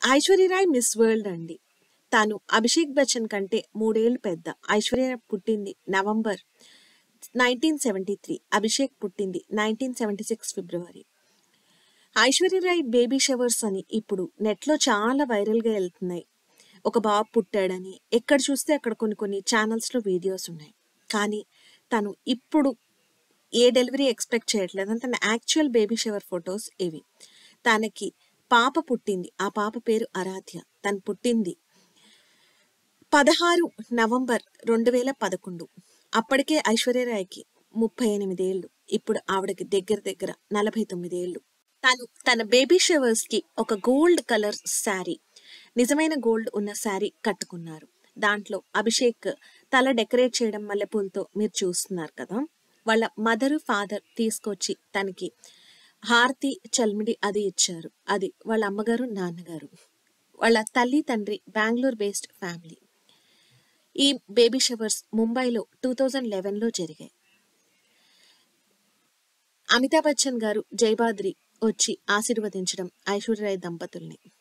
Aishwarya Rai miss world అండి తాను అభిషేక్ బచ్చన్ కంటే మూడేళ్లు పెద్ద ఐశ్వర్య పుట్టింది November nineteen seventy three Abhishek పుట్టింది nineteen seventy six February Aishwarya Rai baby showers అని ఇప్పుడు నెట్లో చాలా వైరల్గా వెళ్తున్నాయి ఒక బాబు పుట్టాడని ఎక్కడ చూస్తే అక్కడ కొన్ని కొన్ని ఛానల్స్లో వీడియోస్ ఉన్నాయి కానీ తను ఇప్పుడు ఏ డెలివరీ ఎక్స్పెక్ట్ చేయట్లేదు అని తన యాక్చువల్ బేబీ షవర్ ఫొటోస్ ఇవి తనకి పాప పుట్టింది ఆ పాప పేరు ఆరాధ్య తను పుట్టింది పదహారు నవంబర్ రెండు వేల పదకొండు అప్పటికే ఐశ్వర్యరాయ్కి ముప్పై ఎనిమిదేళ్ళు ఇప్పుడు ఆవిడకి దగ్గర దగ్గర నలభై తొమ్మిదేళ్ళు తను తన బేబీ షవర్స్ కి ఒక గోల్డ్ కలర్ శారీ నిజమైన గోల్డ్ ఉన్న శారీ కట్టుకున్నారు దాంట్లో అభిషేక్ తల డెకరేట్ చేయడం మల్లెపూలతో మీరు చూస్తున్నారు కదా వాళ్ళ మదర్ ఫాదర్ తీసుకొచ్చి తనకి హారతి చల్మిడి అది ఇచ్చారు అది వాళ్ళ అమ్మగారు నాన్నగారు వాళ్ళ తల్లి తండ్రి బెంగళూరు బేస్డ్ ఫ్యామిలీ ఈ బేబీ షవర్స్ ముంబైలో టూ థౌజండ్ లెవెన్లో జరిగాయి అమితాబ్ బచ్చన్ గారు జయబాద్రి వచ్చి ఆశీర్వదించడం ఐశ్వర్యరాయ్ దంపతుల్ని